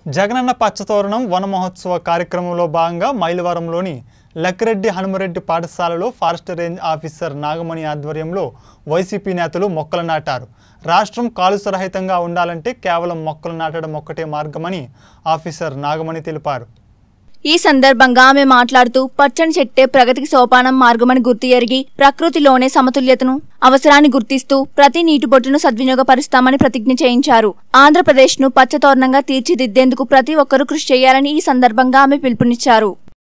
జగనన్న పచ్చతోరణం వన మహోత్సవ కార్యక్రమంలో భాగంగా మైలవరంలోని లక్కిరెడ్డి హనుమరెడ్డి పాఠశాలలో ఫారెస్ట్ రేంజ్ ఆఫీసర్ నాగమణి ఆధ్వర్యంలో వైసీపీ నేతలు మొక్కలు నాటారు రాష్ట్రం కాలుష్యరహితంగా ఉండాలంటే కేవలం మొక్కలు నాటడం ఒక్కటే మార్గమని ఆఫీసర్ నాగమణి తెలిపారు ఈ సందర్భంగా ఆమె మాట్లాడుతూ పచ్చని చెట్టే ప్రగతికి సోపానం మార్గమని గుర్తు ఎరిగి ప్రకృతిలోనే సమతుల్యతను అవసరాన్ని గుర్తిస్తూ ప్రతి నీటి బొట్టును సద్వినియోగపరుస్తామని ప్రతిజ్ఞ చేయించారు ఆంధ్రప్రదేశ్ ను పచ్చతోరణంగా తీర్చిదిద్దేందుకు ప్రతి ఒక్కరూ కృషి చేయాలని ఈ సందర్భంగా ఆమె పిలుపునిచ్చారు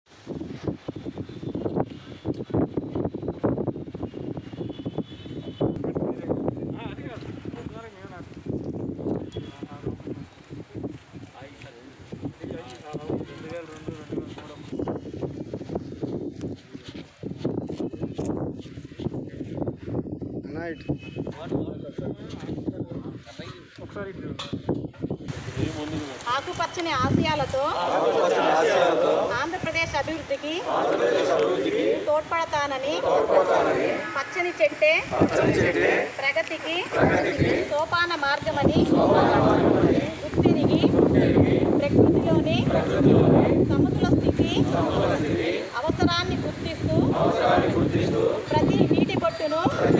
ఆకుపచ్చని ఆశయాలతో ఆంధ్రప్రదేశ్ అభివృద్ధికి తోడ్పడతానని పచ్చని చెట్టే ప్రగతికి సోపాన మార్గమని గుర్తిరిగి ప్రకృతిలోని సమతుల స్థితి అవసరాన్ని గుర్తిస్తూ ప్రతి నీటి బొట్టును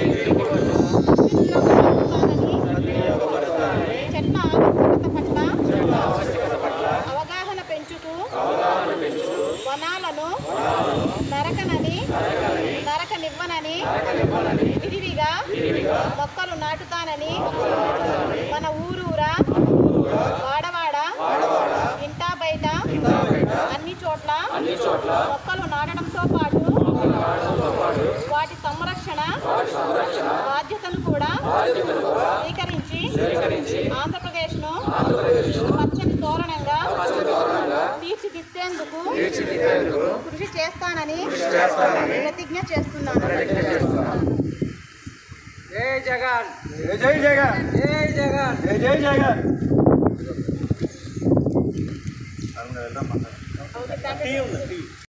సద్వినియోగపరుస్తానని చెట్ల ఆవశ్యకత పట్ల అవగాహన పెంచుతూ వనాలను నరకనని నరకనివ్వనని విరివిగా మొక్కలు నాటుతానని మన ఊరూరా వాడవాడ ఇంటా బయట అన్ని చోట్ల మొక్కలు నాటడంతో పాటు వాటి సంరక్షణ బాధ్యతను కూడా స్వీకరించి ఆంధ్రప్రదేశ్ను పచ్చని తోరణంగా తీర్చిదిద్దేందుకు కృషి చేస్తానని ప్రతిజ్ఞ చేస్తున్నాను జై జగన్ జై జగన్ జై జగన్ జై జగన్ అవును,